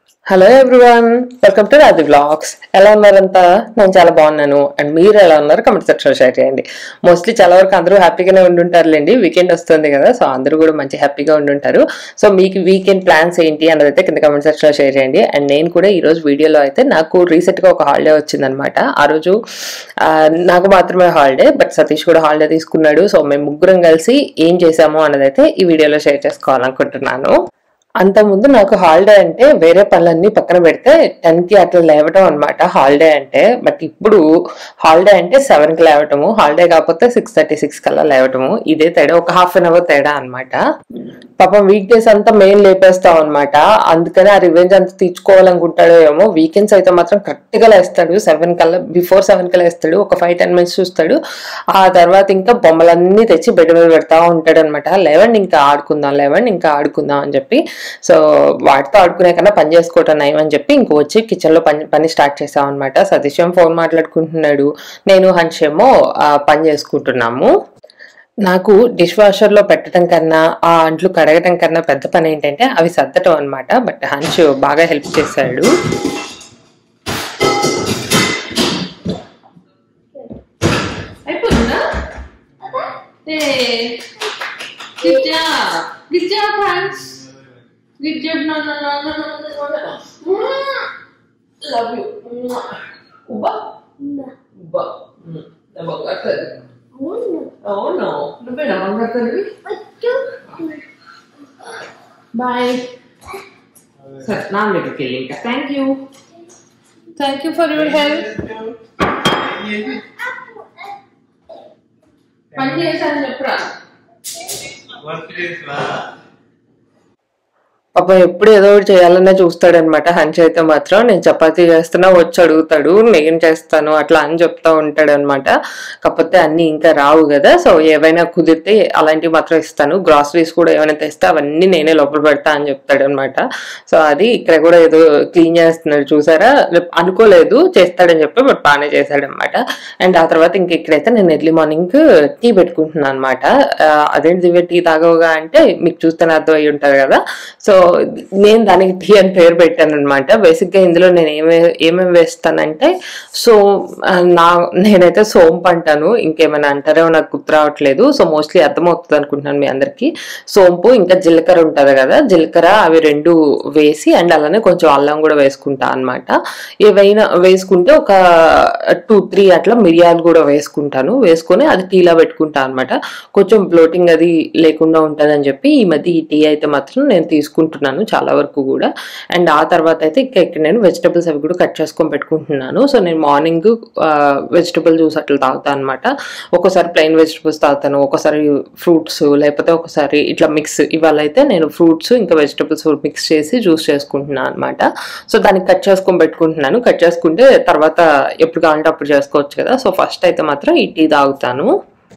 Hello everyone welcome to Radhi blogs ఎలా ఉన్నారంతా నేను చాలా బాగున్నాను అండ్ మీరు ఎలా ఉన్నారు కమెంట్ సెక్షన్ షేర్ చేయండి మోస్ట్లీ చాలా వరకు అందరూ హ్యాపీగానే ఉండుంటారులేండి వీకెండ్ వస్తుంది కదా సో అందరూ కూడా మంచి హ్యాపీగా ఉండుంటారు సో మీకు వీకెండ్ ప్లాన్స్ ఏంటి అన్నది అయితే కింద కమెంట్ సెక్షన్లో షేర్ చేయండి అండ్ నేను కూడా ఈ రోజు వీడియోలో అయితే నాకు రీసెంట్గా ఒక హాలిడే వచ్చిందనమాట ఆ రోజు ఆ, నాకు మాత్రమే హాలిడే బట్ సతీష్ కూడా హాలిడే తీసుకున్నాడు సో మేము ముగ్గురం కలిసి ఏం చేసాము అన్నది అయితే ఈ వీడియోలో షేర్ చేసుకోవాలనుకుంటున్నాను అంతకుముందు నాకు హాలిడే అంటే వేరే పనులన్నీ పక్కన పెడితే టెన్ కి అట్లా లేవటం అనమాట హాలిడే అంటే బట్ ఇప్పుడు హాలిడే అంటే సెవెన్ కి లేవటము హాలిడే కాకపోతే సిక్స్ థర్టీ సిక్స్ కల్లా లేవటము ఇదే తేడా ఒక హాఫ్ అన్ అవర్ తేడా అన్నమాట పాపం వీక్ డేస్ అంతా మెయిన్ లేపేస్తాం అనమాట అందుకని ఆ రివెంజ్ అంతా తీర్చుకోవాలనుకుంటాడో ఏమో వీకెండ్స్ అయితే మాత్రం కరెక్ట్ గా లేస్తాడు సెవెన్ కల్లా బిఫోర్ సెవెన్ కల్లా వేస్తాడు ఒక ఫైవ్ టెన్ మినిట్స్ చూస్తాడు ఆ తర్వాత ఇంకా బొమ్మలన్నీ తెచ్చి బెడ్ మీద పెడతా ఉంటాడు అనమాట లేవండి ఇంకా ఆడుకుందాం లేవండి ఇంకా ఆడుకుందాం అని చెప్పి సో వాటితో ఆడుకునే కన్నా పని చేసుకోవటం నయం అని చెప్పి ఇంక వచ్చి కిచెన్ లో పని పని స్టార్ట్ చేసాం అనమాట సతీష్ ఏమో ఫోన్ మాట్లాడుకుంటున్నాడు నేను హన్ష్ ఏమో ఆ, పని చేసుకుంటున్నాము నాకు డిష్ వాషర్ లో పెట్టడం కన్నా ఆ అంట్లు కడగటం కన్నా పెద్ద పని ఏంటంటే అవి సర్దటం అన్నమాట బట్ హన్ష్ బాగా హెల్ప్ చేశాడు అయిపోతుందా గుడ్ జాబ్ గుడ్ జాబ్ హన్స్ good job no no no no no no love you ఉబ్బా ఉబ్బా బంగారు అవును నువ్వేనా బంగారు తల్లి బాయ్ సరే నా దగ్గరికి వెళ్ళి ఇంకా thank you thank you for your help పని చేశాను చెప్పురా పాప ఎప్పుడు ఏదో ఒకటి చేయాలనే చూస్తాడనమాట హంచ్ అయితే మాత్రం నేను చపాతీ చేస్తున్నా వచ్చి అడుగుతాడు నేను చేస్తాను అట్లా అని చెప్తా ఉంటాడు అనమాట కాకపోతే అన్ని ఇంకా రావు కదా సో ఏవైనా కుదిరితే అలాంటివి మాత్రం ఇస్తాను గ్రాసరీస్ కూడా ఏమైనా తెస్తే అవన్నీ నేనే లోపల పెడతా అని చెప్తాడు అనమాట సో అది ఇక్కడ కూడా ఏదో క్లీన్ చేస్తున్నాడు చూసారా అనుకోలేదు చేస్తాడని చెప్పి బట్ బాగానే చేశాడనమాట అండ్ ఆ తర్వాత ఇంక ఇక్కడైతే నేను ఎర్లీ మార్నింగ్ టీ పెట్టుకుంటున్నాను అనమాట అదేంటి దివ్య టీ తాగవుగా అంటే మీకు చూస్తేనే అర్థం అయి ఉంటుంది కదా సో నేను దానికి టీ అని పేరు పెట్టాను అనమాట బేసిక్ గా ఇందులో నేను ఏమే ఏమేమి వేస్తానంటే సో ఆ, నా నేనైతే సోంపు అంటాను ఇంకేమైనా అంటారో నాకు గుర్తు రావట్లేదు సో మోస్ట్లీ అర్థమవుతుంది అనుకుంటున్నాను మీ అందరికి సోంపు ఇంకా జీలకర్ర ఉంటది కదా జీలకర్ర అవి రెండు వేసి అండ్ అలానే కొంచెం అల్లం కూడా వేసుకుంటా అన్నమాట ఏవైనా వేసుకుంటే ఒక టూ త్రీ అట్లా మిరియాలు కూడా వేసుకుంటాను వేసుకొని అది టీలా పెట్టుకుంటా అన్నమాట కొంచెం బ్లోటింగ్ అది లేకుండా ఉంటుందని చెప్పి ఈ మధ్య ఈ టీ అయితే మాత్రం నేను తీసుకుంటున్నాను చాలా వరకు కూడా అండ్ ఆ తర్వాత అయితే ఇంకా ఇక్కడ నేను వెజిటబుల్స్ అవి కూడా కట్ చేసుకొని పెట్టుకుంటున్నాను సో నేను మార్నింగ్ వెజిటబుల్ జ్యూస్ అట్లా తాగుతాను అనమాట ఒక్కోసారి ప్లెయిన్ వెజిటబుల్స్ తాగుతాను ఒక్కోసారి ఫ్రూట్స్ లేకపోతే ఒకసారి ఇట్లా మిక్స్ ఇవాళ అయితే నేను ఫ్రూట్స్ ఇంకా వెజిటబుల్స్ మిక్స్ చేసి జ్యూస్ చేసుకుంటున్నాను అనమాట సో దానికి కట్ చేసుకొని పెట్టుకుంటున్నాను కట్ చేసుకుంటే తర్వాత ఎప్పుడు కావాలంటే అప్పుడు చేసుకోవచ్చు కదా సో ఫస్ట్ అయితే మాత్రం ఈ టీ తాగుతాను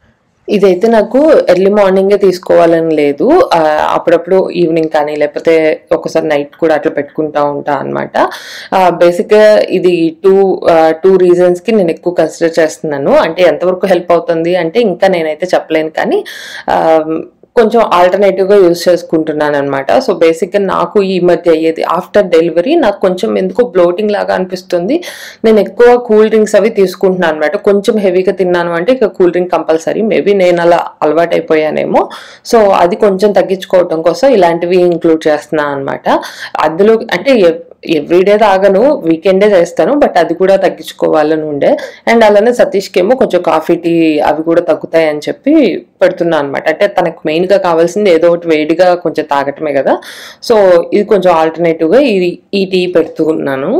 ఇదైతే నాకు ఎర్లీ మార్నింగే తీసుకోవాలని లేదు ఆ, అప్పుడప్పుడు ఈవినింగ్ కానీ లేకపోతే ఒకసారి నైట్ కూడా అట్లా పెట్టుకుంటా ఉంటా అనమాట బేసిక్గా ఇది టూ టూ రీజన్స్కి నేను ఎక్కువ కన్సిడర్ చేస్తున్నాను అంటే ఎంతవరకు హెల్ప్ అవుతుంది అంటే ఇంకా నేనైతే చెప్పలేను కానీ ఆ, కొంచెం ఆల్టర్నేటివ్ గా యూస్ చేసుకుంటున్నాను అనమాట సో బేసిక్ గా నాకు ఈ మధ్య అయ్యేది ఆఫ్టర్ డెలివరీ నాకు కొంచెం ఎందుకో బ్లోటింగ్ లాగా అనిపిస్తుంది నేను ఎక్కువ కూల్ డ్రింక్స్ అవి తీసుకుంటున్నాను అనమాట కొంచెం హెవీగా తిన్నాను అంటే ఇక కూల్ డ్రింక్ కంపల్సరీ మేబీ నేను అలా అలవాటు అయిపోయానేమో సో అది కొంచెం తగ్గించుకోవటం కోసం ఇలాంటివి ఇంక్లూడ్ చేస్తున్నాను అనమాట అందులో అంటే ఎవ్- ఎవ్రీడే తాగను వీకెండే చేస్తాను బట్ అది కూడా తగ్గించుకోవాలని ఉండే అండ్ అలానే సతీష్కి ఏమో కొంచెం కాఫీ టీ అవి కూడా తగ్గుతాయి అని చెప్పి పెడుతున్నాను అనమాట అంటే తనకు మెయిన్ గా కావాల్సింది ఏదో ఒకటి వేడిగా కొంచెం తాగటమే కదా సో ఇది కొంచెం ఆల్టర్నేటివ్ గా ఇది ఈ టీ పెడుతున్నాను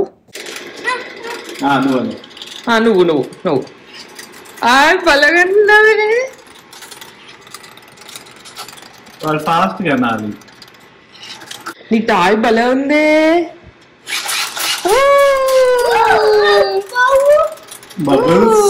ఆ, నువ్వు అని. ఆ, నువ్వు నువ్వు నువ్వు ఆ పలగన్నది వాళ్ళు ఫాస్ట్ గా నాది నీ టాయ్ భలే ఉంది బబుల్స్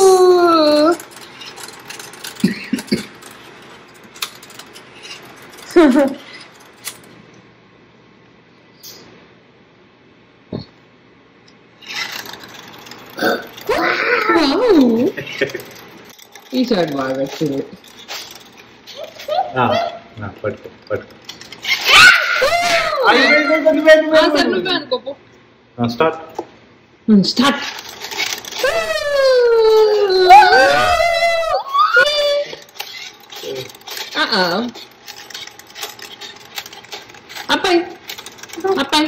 ఈ షర్ట్ బాగా వచ్చింది ఆ, ఆ, పట్టుకో పట్టుకో ఆ, సరే నువ్వే అనుకో పో. స్టార్ట్ స్టార్ట్ అబ్బాయి అబ్బాయి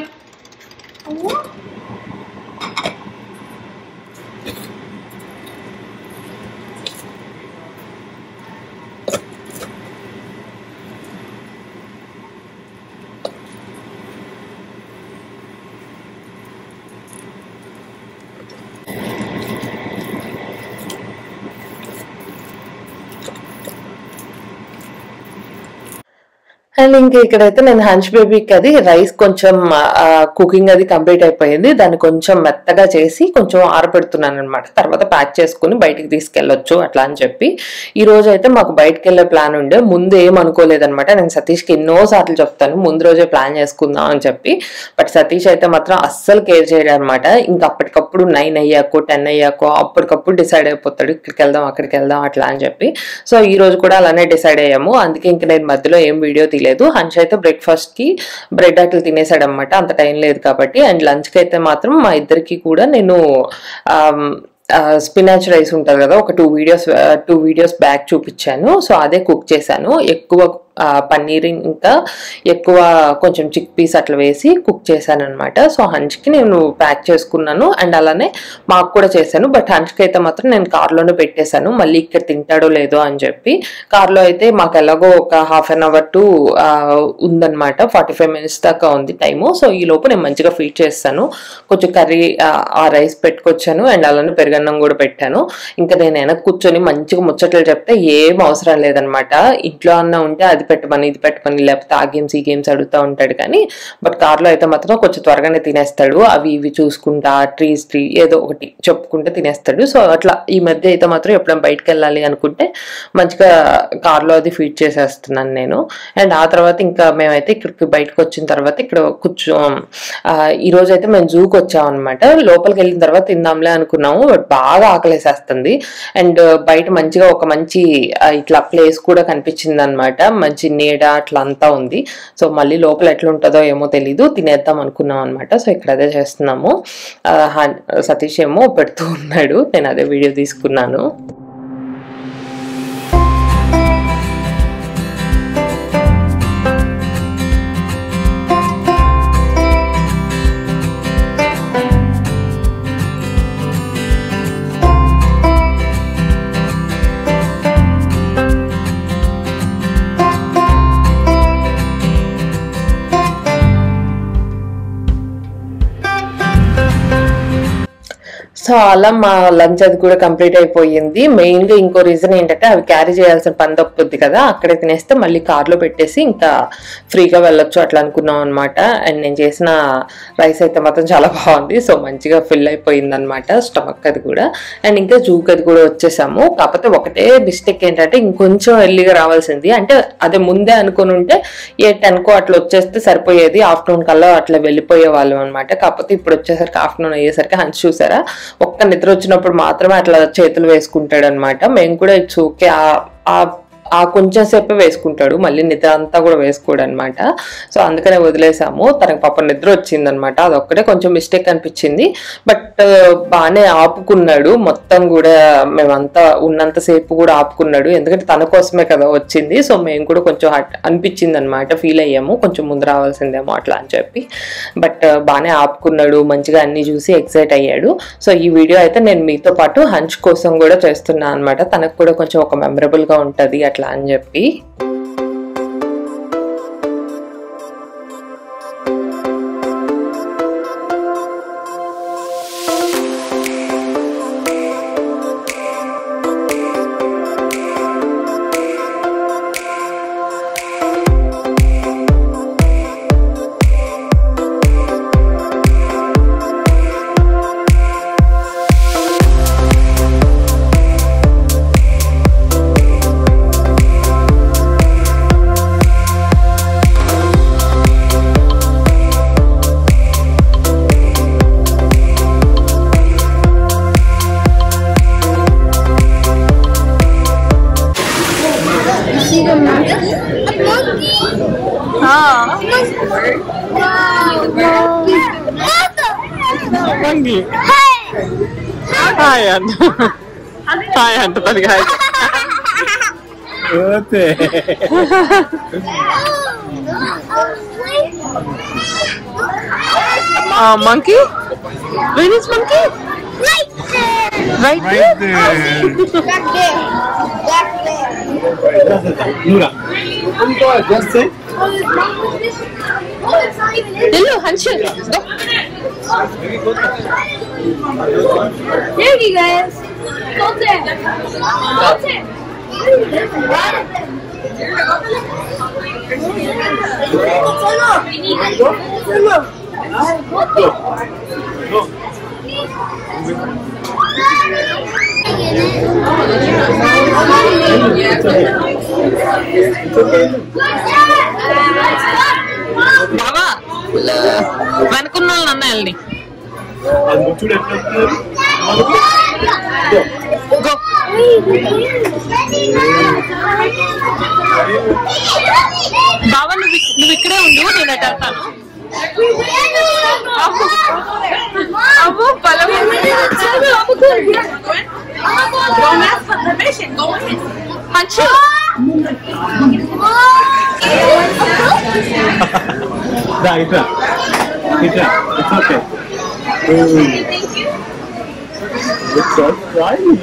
అండ్ ఇంకా ఇక్కడైతే నేను హంచ్ బేబీకి అది రైస్ కొంచెం కుకింగ్ అది కంప్లీట్ అయిపోయింది దాన్ని కొంచెం మెత్తగా చేసి కొంచెం ఆరబెడుతున్నాను అనమాట తర్వాత ప్యాక్ చేసుకుని బయటికి తీసుకెళ్ళొచ్చు అట్లా అని చెప్పి ఈ రోజు అయితే మాకు బయటకు వెళ్ళే ప్లాన్ ఉండే ముందు ఏం అనుకోలేదన్నమాట నేను సతీష్కి ఎన్నో సార్లు చెప్తాను ముందు రోజే ప్లాన్ చేసుకుందాం అని చెప్పి బట్ సతీష్ అయితే మాత్రం అస్సలు కేర్ చేయడం అనమాట ఇంకా అప్పటికప్పుడు నైన్ అయ్యాకో టెన్ అయ్యాకో అప్పటికప్పుడు డిసైడ్ అయిపోతాడు ఇక్కడికి వెళ్దాం అక్కడికి వెళ్దాం అట్లా అని చెప్పి సో ఈ రోజు కూడా అలానే డిసైడ్ అయ్యాము అందుకే ఇంక నేను మధ్యలో ఏం వీడియో తీయలేదు హంచ్ అయితే బ్రేక్ఫాస్ట్ కి బ్రెడ్ అట్లు తినేసాడు అనమాట అంత టైం లేదు కాబట్టి అండ్ లంచ్ కి అయితే మాత్రం మా ఇద్దరికి కూడా నేను స్పినాచ్ రైస్ ఉంటుంది కదా ఒక two videos two videos back చూపించాను సో అదే కుక్ చేశాను ఎక్కువ ఆ, పన్నీర్ ఇంకా ఎక్కువ కొంచెం చిక్ పీస్ అట్లా వేసి కుక్ చేశాను అనమాట సో హంచ్కి నేను ప్యాక్ చేసుకున్నాను అండ్ అలానే మాకు కూడా చేశాను బట్ హంచ్కి అయితే మాత్రం నేను కార్లోనే పెట్టేశాను మళ్ళీ ఇక్కడ తింటాడో లేదో అని చెప్పి కార్లో అయితే మాకు ఎలాగో ఒక హాఫ్ అన్ అవర్ టు ఉందన్నమాట ఫార్టీ ఫైవ్ మినిట్స్ దాకా ఉంది టైము సో ఈ లోపు నేను మంచిగా ఫీడ్ చేస్తాను కొంచెం కర్రీ ఆ రైస్ పెట్టుకొచ్చాను అండ్ అలానే పెరుగన్నం కూడా పెట్టాను ఇంకా నేను వెనక్కి కూర్చొని మంచిగా ముచ్చట్లు చెప్తే ఏం అవసరం లేదనమాట ఇంట్లో అన్న ఉంటే అది పెట్టమని ఇది పెట్టమని లేకపోతే ఆ గేమ్స్ ఈ గేమ్స్ అడుగుతూ ఉంటాడు కానీ బట్ కార్లో అయితే మాత్రం కొంచెం త్వరగానే తినేస్తాడు అవి ఇవి చూసుకుంటా ట్రీస్ ట్రీ ఏదో ఒకటి చెప్పుకుంటే తినేస్తాడు సో అట్లా ఈ మధ్య అయితే మాత్రం ఎప్పుడైనా బయటకు వెళ్ళాలి అనుకుంటే మంచిగా కార్లో అది ఫీడ్ చేసేస్తున్నాను నేను అండ్ ఆ తర్వాత ఇంకా మేమైతే ఇక్కడికి బయటకు వచ్చిన తర్వాత ఇక్కడ కూర్చో ఆ, ఈ రోజు అయితే మేము జూకి వచ్చాం అనమాట లోపలికి వెళ్ళిన తర్వాత తిందాంలే అనుకున్నాము బట్ బాగా ఆకలేసేస్తుంది అండ్ బయట మంచిగా ఒక మంచి ఆ, ఇట్లా ప్లేస్ కూడా కనిపించింది అనమాట మంచి నీడ అట్లా అంతా ఉంది సో మళ్ళీ లోపల ఎట్లా ఉంటుందో ఏమో తెలీదు తినేద్దాం అనుకున్నాం అనమాట సో ఇక్కడ అదే చేస్తున్నాము ఆ, హన్- సతీష్ ఏమో పెడుతూ ఉన్నాడు నేను అదే వీడియో తీసుకున్నాను సో అలా మా లంచ్ అది కూడా కంప్లీట్ అయిపోయింది మెయిన్ గా ఇంకో రీజన్ ఏంటంటే అవి క్యారీ చేయాల్సిన పని తప్పుద్ది కదా అక్కడే తినేస్తే మళ్ళీ కార్లో పెట్టేసి ఇంకా ఫ్రీగా వెళ్ళొచ్చు అట్లా అనుకున్నాం అనమాట అండ్ నేను చేసిన రైస్ అయితే మాత్రం చాలా బాగుంది సో మంచిగా ఫిల్ అయిపోయింది అనమాట స్టమక్ అది కూడా అండ్ ఇంకా జూక్ అది కూడా వచ్చేసాము కాకపోతే ఒకటే మిస్టేక్ ఏంటంటే ఇంకొంచెం ఎర్లీగా రావాల్సింది అంటే అదే ముందే అనుకుని ఉంటే ఏ టెన్కో అట్లా వచ్చేస్తే సరిపోయేది ఆఫ్టర్నూన్ కల్లా అట్లా వెళ్ళిపోయే వాళ్ళం అనమాట కాకపోతే ఇప్పుడు వచ్చేసరికి ఆఫ్టర్నూన్ అయ్యేసరికి హంచ్ చూసారా ఒక్క నిద్ర వచ్చినప్పుడు మాత్రమే అట్లా చేతులు వేసుకుంటాడు అనమాట మేము కూడా ఇట్స్ ఓకే ఆ ఆ కొంచెం సేపే వేసుకుంటాడు మళ్ళీ నిద్ర అంతా కూడా వేసుకోడు అనమాట సో అందుకనే వదిలేసాము తనకు పాప నిద్ర వచ్చింది అనమాట అదొక్కటే కొంచెం మిస్టేక్ అనిపించింది బట్ బాగానే ఆపుకున్నాడు మొత్తం కూడా మేమంతా ఉన్నంతసేపు కూడా ఆపుకున్నాడు ఎందుకంటే తన కోసమే కదా వచ్చింది సో మేము కూడా కొంచెం హట్ అనిపించింది అనమాట ఫీల్ అయ్యాము కొంచెం ముందు రావాల్సిందేమో అట్లా అని చెప్పి బట్ బాగానే ఆపుకున్నాడు మంచిగా అన్ని చూసి ఎక్సైట్ అయ్యాడు సో ఈ వీడియో అయితే నేను మీతో పాటు హంచ్ కోసం కూడా చేస్తున్నాను అనమాట తనకు కూడా కొంచెం ఒక మెమరబుల్ గా ఉంటది అట్లా అని చెప్పి మంగి హాయ్ అంట హాయ్ అంట తనకి హాయ్ పోతే monkey where is monkey right Right there. Nura. Just say. ఎల్లు హన్షు There you guys. Hold it. Hold it. బావా వెనకున్న వాళ్ళు అన్న వెళ్ళి అది చూడు ఎట్లా వస్తున్నారు. గో బావా నువ్వు ఇక్- నువ్వు ఇక్కడే ఉండు నేను అటు వెళ్తాను అవ్వు పొలం హన్షు రా, ఇట్రా. ఇట్రా. It's okay. It's so funny.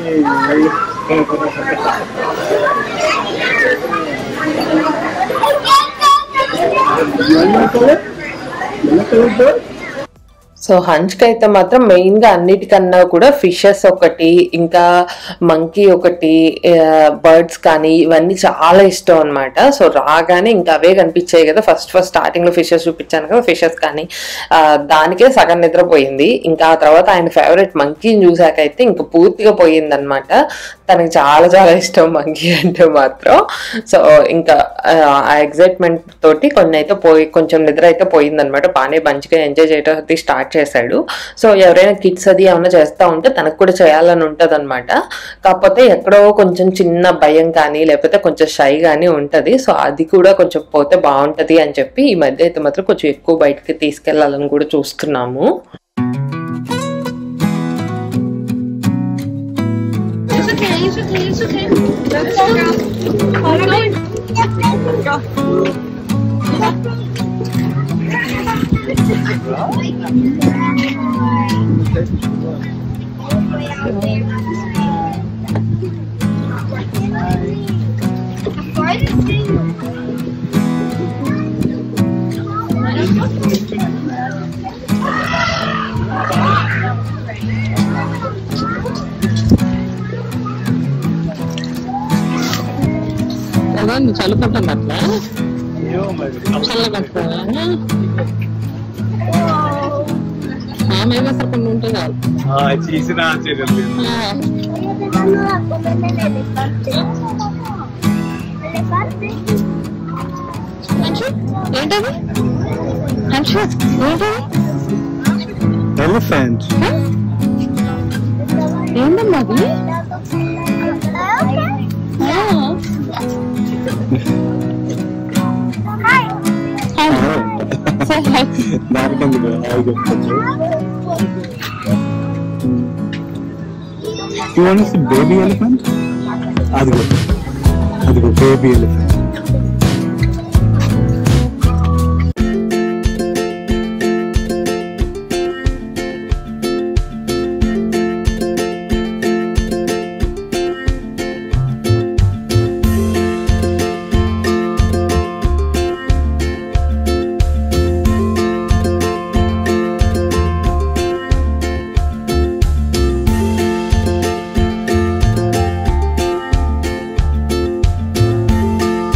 Yellow color? Yellow color bird? So హంచ్కి అయితే మాత్రం మెయిన్ గా అన్నిటికన్నా కూడా ఫిషెస్ ఒకటి ఇంకా మంకీ ఒకటి బర్డ్స్ కానీ ఇవన్నీ చాలా ఇష్టం అన్నమాట సో రాగానే ఇంకా అవే కనిపించాయి కదా ఫస్ట్ ఫస్ట్ స్టార్టింగ్ లో ఫిషెస్ చూపించాను కదా ఫిషెస్ కానీ ఆ, దానికే సగం నిద్రపోయింది ఇంకా ఆ తర్వాత ఆయన ఫేవరెట్ మంకీని చూసాక అయితే ఇంకా పూర్తిగా పోయింది అనమాట తనకి చాలా చాలా ఇష్టం మంకీ అంటే మాత్రం సో ఇంకా ఆ, ఆ ఎగ్జైట్మెంట్ తోటి కొన్ని అయితే పోయి కొంచెం నిద్ర అయితే పోయిందనమాట బాగానే మంచిగా ఎంజాయ్ చేయడం అది స్టార్ట్ చేశాడు సో ఎవరైనా కిడ్స్ అది ఏమైనా చేస్తూ ఉంటే తనకు కూడా చేయాలని ఉంటుంది అనమాట కాకపోతే ఎక్కడో కొంచెం చిన్న భయం కానీ లేకపోతే కొంచెం షై కానీ ఉంటుంది సో అది కూడా కొంచెం పోతే బాగుంటది అని చెప్పి ఈ మధ్య అయితే మాత్రం కొంచెం ఎక్కువ బయటకి తీసుకెళ్లాలని కూడా చూస్తున్నాము It's okay, it's okay, it's okay. Let's go, girl. చల్లుకుంటుంది అట్లా ఏమో మరి. చల్లగట్టుకోవాలా ఆమె అసలు కొన్ని ఉంటే చాలు ఆ, చేసిన ఆశ్చర్యం లేదు ఏంటది హన్షు ఏంటది ఎలిఫెంట్ ఏంటమ్మా అది దానికెందుకు హాయిగా చెప్పుకోవచ్చు యూ వాంట్ బేబీ ఎలిఫెంట్ అదిగో అదిగో బేబీ ఎలిఫెంట్ Bye.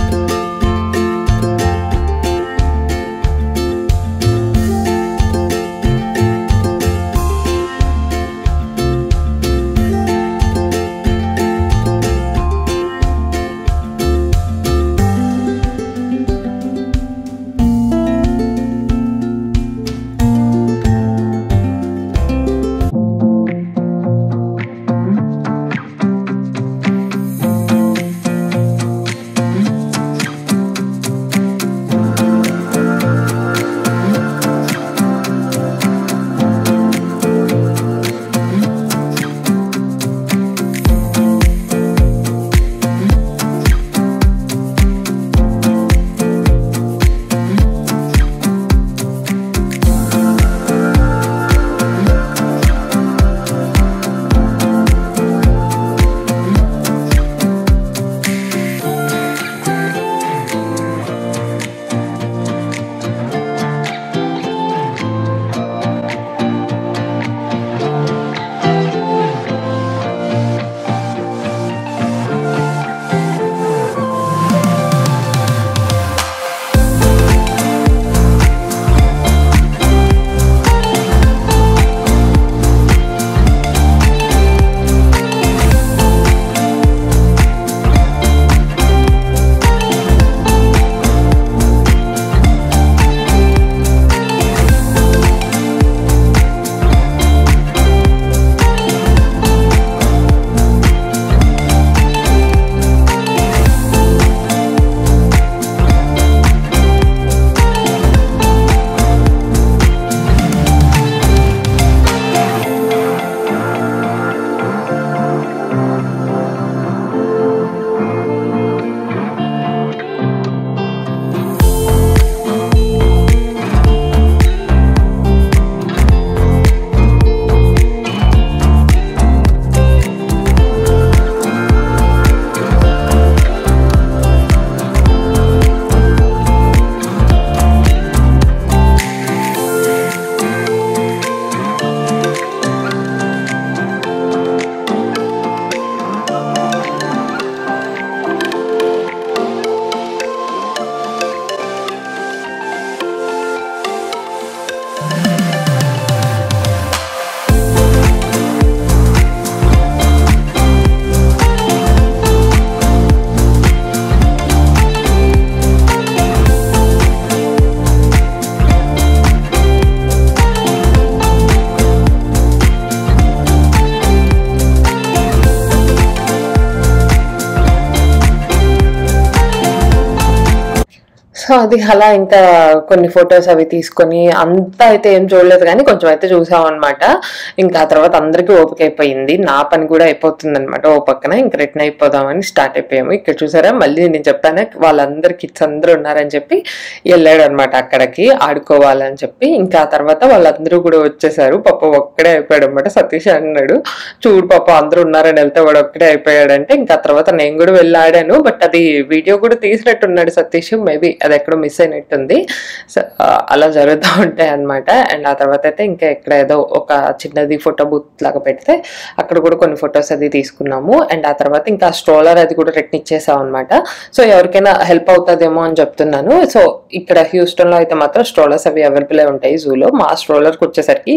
అది అలా ఇంకా కొన్ని ఫొటోస్ అవి తీసుకొని అంతా అయితే ఏం చూడలేదు కానీ కొంచెం అయితే చూసాం అనమాట ఇంకా ఆ తర్వాత అందరికీ ఓపిక అయిపోయింది నా పని కూడా అయిపోతుంది అనమాట ఓ పక్కన ఇంకా రిటర్న్ అయిపోదామని స్టార్ట్ అయిపోయాము ఇక్కడ చూసారా మళ్ళీ నేను చెప్పాను వాళ్ళందరు కిడ్స్ అందరూ ఉన్నారని చెప్పి వెళ్ళాడు అనమాట అక్కడికి ఆడుకోవాలని చెప్పి ఇంకా ఆ తర్వాత వాళ్ళందరూ కూడా వచ్చేసారు పాప ఒక్కడే అయిపోయాడు అనమాట సతీష్ అన్నాడు చూడు పాప అందరూ ఉన్నారని వెళ్తే వాడు ఒక్కడే అయిపోయాడంటే ఇంకా ఆ తర్వాత నేను కూడా వెళ్ళి ఆడాను బట్ అది వీడియో కూడా తీసినట్టున్నాడు సతీష్ మేబీ అది ఎక్కడో మిస్ అయినట్టుంది సో ఆ, అలా జరుగుతూ ఉంటాయి అనమాట అండ్ ఆ తర్వాత అయితే ఇంకా ఇక్కడ ఏదో ఒక చిన్నది ఫోటో బూత్ లాగా పెడితే అక్కడ కూడా కొన్ని ఫొటోస్ అది తీసుకున్నాము అండ్ ఆ తర్వాత ఇంకా స్ట్రోలర్ అది కూడా రిటర్న్ ఇచ్చేసాం అనమాట సో ఎవరికైనా హెల్ప్ అవుతుందేమో అని చెప్తున్నాను సో ఇక్కడ హ్యూస్టన్ లో అయితే మాత్రం స్ట్రోలర్స్ అవి అవైలబుల్ ఉంటాయి జూలో మా స్ట్రోలర్కి వచ్చేసరికి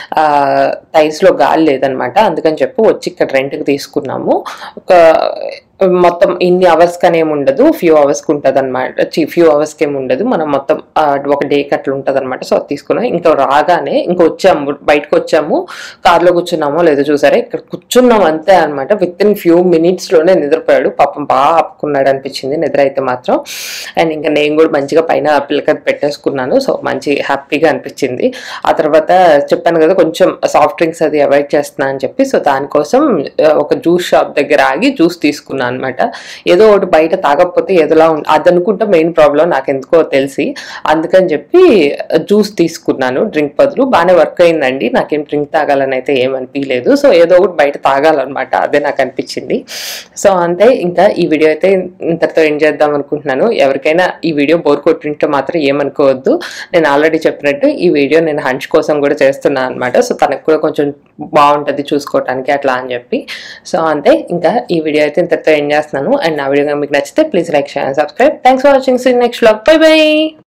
టైల్స్ లో గాలి లేదనమాట అందుకని చెప్పి వచ్చి ఇక్కడ రెంట్ కి తీసుకున్నాము ఒక మొత్తం ఇన్ని అవర్స్ కానీ ఏమి ఉండదు ఫ్యూ అవర్స్ కి ఉంటుంది అనమాట ఫ్యూ అవర్స్ కి ఏమి ఉండదు మనం మొత్తం ఆ, ఒక డే అట్లా ఉంటుంది అనమాట సో అది తీసుకున్నాం ఇంకా రాగానే ఇంకా వచ్చాము బయటకు వచ్చాము కార్లో కూర్చున్నామో లేదో చూసారా ఇక్కడ కూర్చున్నాం అంతే అనమాట విత్ ఇన్ ఫ్యూ మినిట్స్ లోనే నిద్రపోయాడు పాపం బాగా ఆపుకున్నాడు అనిపించింది నిద్ర అయితే మాత్రం అండ్ ఇంకా నేను కూడా మంచిగా పైన పిల్లకది పెట్టేసుకున్నాను సో మంచి హ్యాపీగా అనిపించింది ఆ తర్వాత చెప్పాను కదా కొంచెం సాఫ్ట్ డ్రింక్స్ అది అవాయిడ్ చేస్తున్నా అని చెప్పి సో దానికోసం ఆ, ఒక జ్యూస్ షాప్ దగ్గర ఆగి జ్యూస్ తీసుకున్నాను అనమాట ఏదో ఒకటి బయట తాగకపోతే ఏదోలా ఉంది అది అనుకుంటే మెయిన్ ప్రాబ్లం నాకు ఎందుకో తెలిసి అందుకని చెప్పి జ్యూస్ తీసుకున్నాను డ్రింక్ బదులు బాగానే వర్క్ అయిందండి నాకేం డ్రింక్ తాగాలని అయితే ఏమనిపించలేదు సో ఏదో ఒకటి బయట తాగాలన్నమాట అదే నాకు అనిపించింది సో అంతే ఇంకా ఈ వీడియో అయితే ఇంతటితో ఎండ్ చేద్దాం అనుకుంటున్నాను ఎవరికైనా ఈ వీడియో బోర్ కొట్టింటే మాత్రం ఏమనుకోవద్దు నేను ఆల్రెడీ చెప్పినట్టు ఈ వీడియో నేను హంచ్ కోసం కూడా చేస్తున్నాను అనమాట సో తనకు కూడా కొంచెం బాగుంటుంది చూసుకోవటానికి అట్లా అని చెప్పి సో అంతే ఇంకా ఈ వీడియో అయితే ఇంతటితో ఎండ్ చేస్తున్నాను అండ్ నా వీడియో మీకు నచ్చితే please like share subscribe thanks for watching see next blog bye by